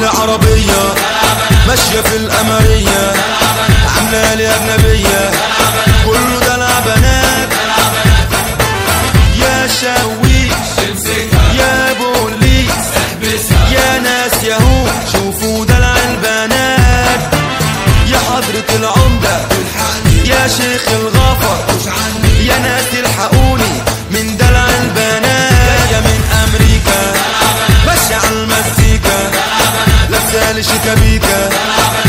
عربية ماشية في القمرية عاملة لي أجنبية كله دلع بنات يا شاويش يا بوليس يا ناس ياهو شوفوا دلع البنات يا حضرة العمدة يا شيخ الغفر يا ناس الحقوني من دلع البنات يا من أمريكا ماشية على المزيكا لابسة لي شيكابيكا